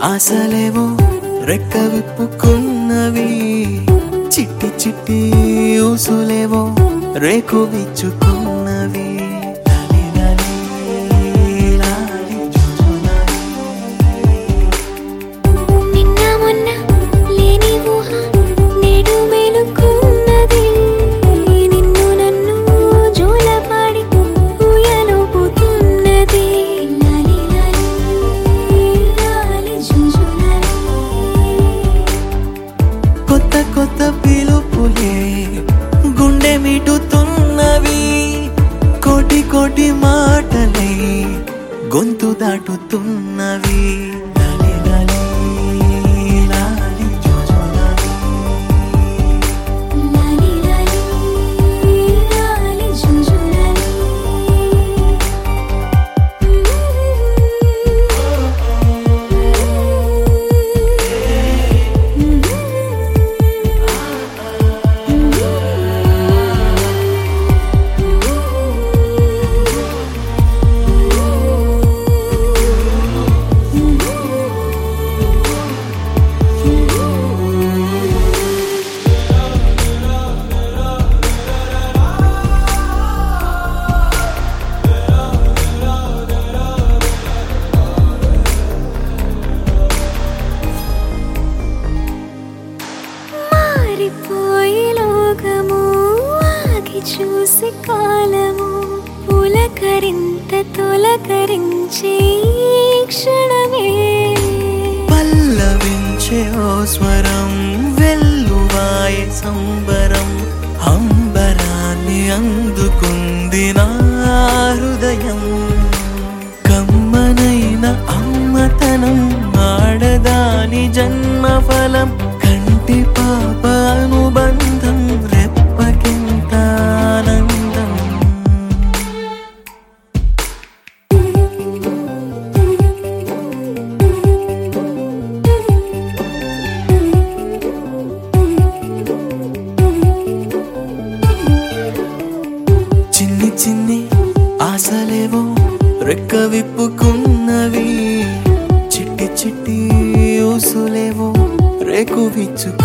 ఆశలేవో రెక్క విప్పుకున్నవి చిట్టి చిట్టి ఊసులేవో రేకు విచ్చుకున్నవి లాలి లాలి, లాలి జుజులాలి. నిన్న మొన్న లేని ఊహ నేడు మేలుకున్నది నిన్ను నన్ను జోలపాడి ఊయలుపుతున్నది లాలి లాలి లాలి జుజులాలి కొత్త కొత్త పిలుపులే గుండె మిటుతున్నవి కోటి కోటి మాటలే గొంతు దాటుతున్నవి లాలి లాలి, లాలి జుజులాలి. లాలి లాలి లాలి జుజులాలి మారిపోయి లోకము ఆగి చూసి కాలము పులకరింత తొలకరించే ఈ క్షణమే పల్లవించే ఓ స్వరం వెల్లువాయే సంబరం అంబరాన్ని అందుకుంది నా హృదయం కమ్మనైన అమ్మతనం ఆడదాని జన్మఫలం కంటి పాప అనుబంధం రెప్పకింత ఆనందం చిన్ని చిన్ని ఆశలేవో రెక్క విప్పుకున్నవి చిట్టి చిట్టి ఊసులేవో రేకు విచ్చుకున్నవి